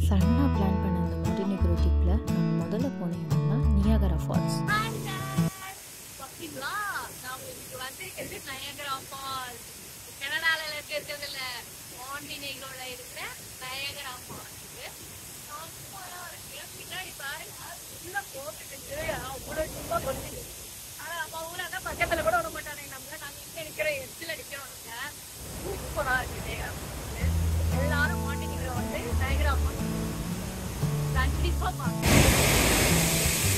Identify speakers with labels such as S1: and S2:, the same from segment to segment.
S1: சடனாக பிளான் பண்ண இந்த மாண்டினிக்ரோ ட்ரிப்பில் நம்ம முதல்ல போன இடம்னா நியாகரா ஃபால்ஸ்
S2: ஓகேங்களா நாம இன்னைக்கு வந்திருக்கிறது நயகரா ஃபால்ஸ் கனடால இருக்கிறது இல்ல மாண்டினேகரோல இருக்கிற நயகரா ஃபால்ஸ் சூப்பரா இருக்கு பின்னாடி பாருங்க உள்ள போட்டுட்டு அவ்வளவு சும்மா பண்ணுது ஆனா நம்ம ஊர்ல தான் பக்கத்துல கூட விட மாட்டானே நம்மள நாங்க இங்க இருக்கிற எத்துல நிக்கிறோம் சூப்பரா இருக்குது எல்லாரும் மாண்டினேகரோ வந்து நயகரா ஃபால்ஸ் கண்டிப்பா பார்க்கணும்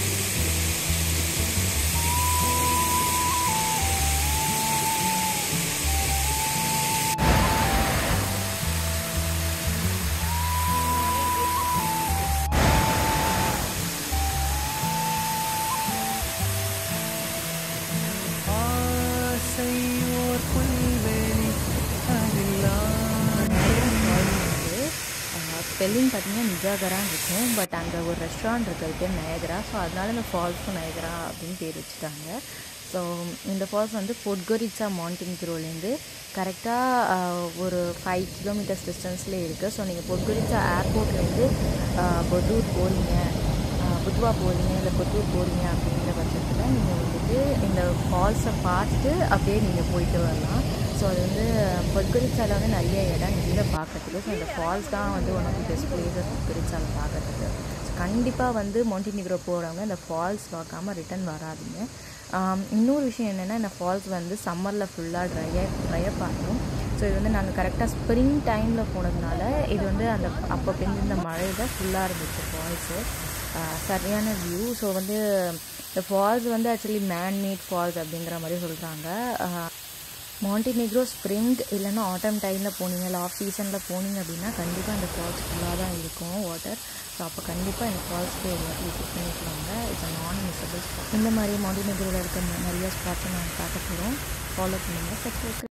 S3: ஆசை ஓர் புல்வெளி அதில்லாத
S1: வந்து ஸ்பெல்லிங் பார்த்தீங்கன்னா நிஜாகரான்னு இருக்கும் பட் அங்கே ஒரு ரெஸ்டாரண்ட் இருக்கிறது பேர் நயகரா ஸோ அதனால இந்த ஃபால்ஸும் நயகரா அப்படின்னு பேர் வச்சுட்டாங்க ஸோ இந்த ஃபால்ஸ் வந்து பொட்கொரிச்சா மவுண்டன் கிரோலேருந்து கரெக்டாக ஒரு ஃபைவ் கிலோமீட்டர்ஸ் டிஸ்டன்ஸில் இருக்குது ஸோ நீங்கள் பொட்கொரிச்சா ஏர்போர்ட்லேருந்து பொட்டூர் போகிறீங்க புத்வா போகிறீங்க இல்லை கொத்தூர் போகிறீங்க அப்படிங்கிற பட்சத்தில் நீங்கள் வந்துட்டு இந்த ஃபால்ஸை பார்த்துட்டு அப்படியே நீங்கள் போயிட்டு வரலாம் ஸோ அது வந்து பொற்குறிச்சால வந்து நிறைய இடம் இருக்குது பார்க்கறதுக்கு ஸோ இந்த ஃபால்ஸ் தான் வந்து one of the best places பொற்குறிச்சால பார்க்கறதுக்கு ஸோ கண்டிப்பாக வந்து மொண்டினிக்ரோ போகிறவங்க இந்த ஃபால்ஸ் பார்க்காம ரிட்டர்ன் வராதுங்க ஆம், இன்னொரு விஷயம் என்னென்னா இந்த ஃபால்ஸ் வந்து சம்மரில் ஃபுல்லாக ட்ரையாக ட்ரையப் ஆகும் ஸோ இது வந்து நாங்கள் கரெக்டாக ஸ்ப்ரிங் டைமில் போனதுனால இது வந்து அந்த அப்போ பெஞ்சிருந்த மழையில் ஃபுல்லாக இருந்துச்சு ஃபால்ஸு சரியான வியூ ஸோ வந்து இந்த ஃபால்ஸ் வந்து ஆக்சுவலி மேன்மேட் ஃபால்ஸ் அப்படிங்கிற மாதிரி சொல்கிறாங்க மாண்டினெக்ரோ ஸ்ப்ரிங் இல்லைன்னா ஆட்டம் டைமில் போனீங்க இல்லை ஆஃப் சீசனில் போனீங்க அப்படின்னா கண்டிப்பாக இந்த ஃபால்ஸ் ஃபுல்லாக தான் இருக்கும் வாட்டர் ஸோ அப்போ கண்டிப்பாக இந்த ஃபால்ஸ்க்கு ஒரு வாட்டி விசிட் பண்ணிக்கலாங்க இட்ஸ் நான் மிஸ்ஸபிள் ஸ்பாட் இந்த மாதிரி மாண்டினெக்ரோவில் இருக்க நிறைய ஸ்பாட்ஸை நாங்கள் பார்க்க போகிறோம் ஃபாலோ பண்ணுங்கள் சப்ஸ்கிரைப்